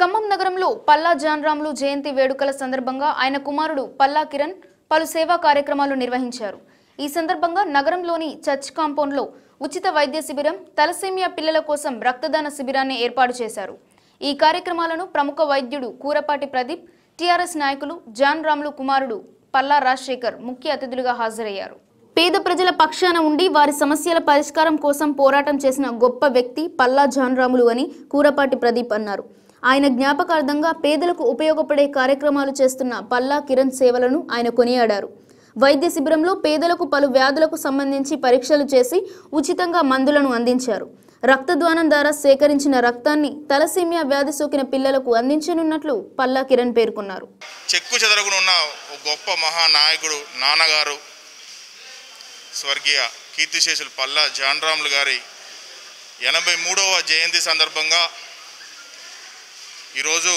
ఖమ్మం నగరంలో పల్లా జాన్రాములు జయంతి వేడుకల సందర్భంగా ఆయన కుమారుడు పల్లా కిరణ్ పలు సేవా కార్యక్రమాలు నిర్వహించారు ఈ సందర్భంగా నగరంలోని చర్చ్ కాంపౌండ్లో ఉచిత వైద్య శిబిరం తలసేమియా పిల్లల కోసం రక్తదాన శిబిరాన్ని ఏర్పాటు చేశారు ఈ కార్యక్రమాలను ప్రముఖ వైద్యుడు కూరపాటి ప్రదీప్ టీఆర్ఎస్ నాయకులు జాన్ రాములు కుమారుడు పల్లా రాజశేఖర్ ముఖ్య అతిథులుగా హాజరయ్యారు పేద ప్రజల పక్షాన ఉండి వారి సమస్యల పరిష్కారం కోసం పోరాటం చేసిన గొప్ప వ్యక్తి పల్లా జాన్రాములు అని కూరపాటి ప్రదీప్ అన్నారు ఆయన జ్ఞాపకార్థంగా పేదలకు ఉపయోగపడే కార్యక్రమాలు చేస్తున్న పల్లా కిరణ్ సేవలను ఆయన కొనియాడారు వైద్య శిబిరంలో పేదలకు పలు వ్యాధులకు సంబంధించి పరీక్షలు చేసి ఉచితంగా మందులను అందించారు రక్తద్వానం ద్వారా సేకరించిన రక్తాన్ని తలసీమియా వ్యాధి సోకిన పిల్లలకు అందించనున్నట్లు పల్లా కిరణ్ పేర్కొన్నారు చెక్కు చెదరకుండా ఉన్న ఒక గొప్ప మహానాయకుడు నాన్నగారు స్వర్గీయ కీర్తిశేషులు పల్లా జాన్రాములు గారి ఎనభై మూడవ జయంతి సందర్భంగా ఈరోజు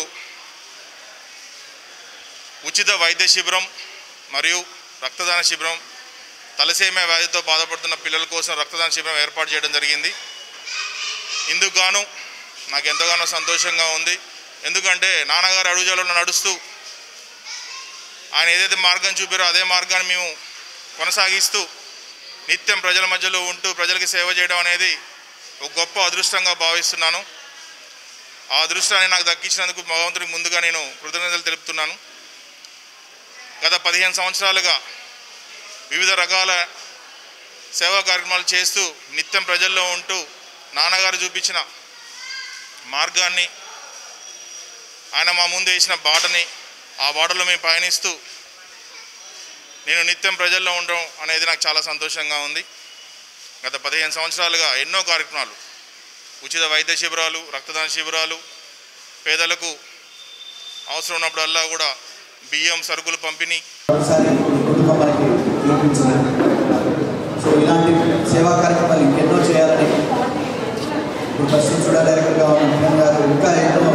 ఉచిత వైద్య శిబిరం మరియు రక్తదాన శిబిరం తలసేమ వ్యాధితో బాధపడుతున్న పిల్లల కోసం రక్తదాన శిబిరం ఏర్పాటు చేయడం జరిగింది ఇందుకు గాను నాకు ఎంతగానో సంతోషంగా ఉంది ఎందుకంటే నాన్నగారు అడుగుజాలలో నడుస్తూ ఆయన ఏదైతే మార్గం చూపారో అదే మార్గాన్ని మేము కొనసాగిస్తూ నిత్యం ప్రజల మధ్యలో ఉంటూ ప్రజలకి సేవ చేయడం అనేది ఒక గొప్ప అదృష్టంగా భావిస్తున్నాను ఆ అదృష్టాన్ని నాకు దక్కించినందుకు భగవంతుడికి ముందుగా నేను కృతజ్ఞతలు తెలుపుతున్నాను గత పదిహేను సంవత్సరాలుగా వివిధ రకాల సేవా కార్యక్రమాలు చేస్తూ నిత్యం ప్రజల్లో ఉంటూ నాన్నగారు చూపించిన మార్గాన్ని ఆయన మా ముందు వేసిన బాటని ఆ బాటలో మేము పయనిస్తూ నేను నిత్యం ప్రజల్లో ఉండడం అనేది నాకు చాలా సంతోషంగా ఉంది గత పదిహేను సంవత్సరాలుగా ఎన్నో కార్యక్రమాలు ఉచిత వైద్య శిబిరాలు రక్తదాన శిబిరాలు పేదలకు అవసరం ఉన్నప్పుడల్లా కూడా బియ్యం సరుకులు పంపిణీ ఒకసారి కుటుంబం మనకి చూపించింది సో ఇలాంటి సేవా కార్యక్రమాలు ఇంకెన్నో చేయాలని ఇప్పుడు పశ్చిమ చూడ డైరెక్టర్గా ఉన్న కిరణ్ గారు ఇంకా ఎన్నో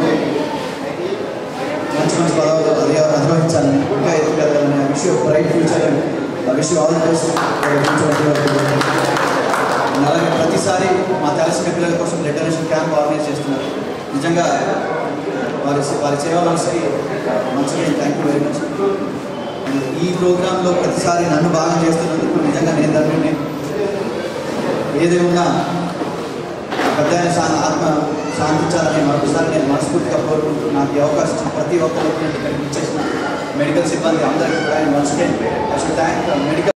మంచి మంచి పదవులు అధి అధిరోహించాలని ఇంకా ఎదుగుదలని ఆ విషయం బ్రైట్ ఫ్యూచర్ ఆ విషయం ఆల్ ది బెస్ట్ అలాగే ప్రతిసారి మా తెలిసిన పిల్లల కోసం బ్లడ్ డొనేషన్ క్యాంప్ ఆర్గనైజ్ చేస్తున్నారు నిజంగా వారి వారి సేవా మనసుకి మంచిగా థ్యాంక్ యూ వెరీ మచ్ ఈ ప్రోగ్రాంలో ప్రతిసారి నన్ను బాగా చేస్తున్నందుకు నిజంగా నేను తండ్రిని ఏదేమున్నా పెద్ద ఆయన శా ఆత్మ శాంతించాలని మరొకసారి నేను మనస్ఫూర్తిగా కోరుకుంటూ నాకు ఈ అవకాశం ఇచ్చిన ప్రతి ఒక్కరికి ఇక్కడికి ఇచ్చేసిన మెడికల్ సిబ్బంది అందరికీ కూడా ఆయన మనసుకే థ్యాంక్ మెడికల్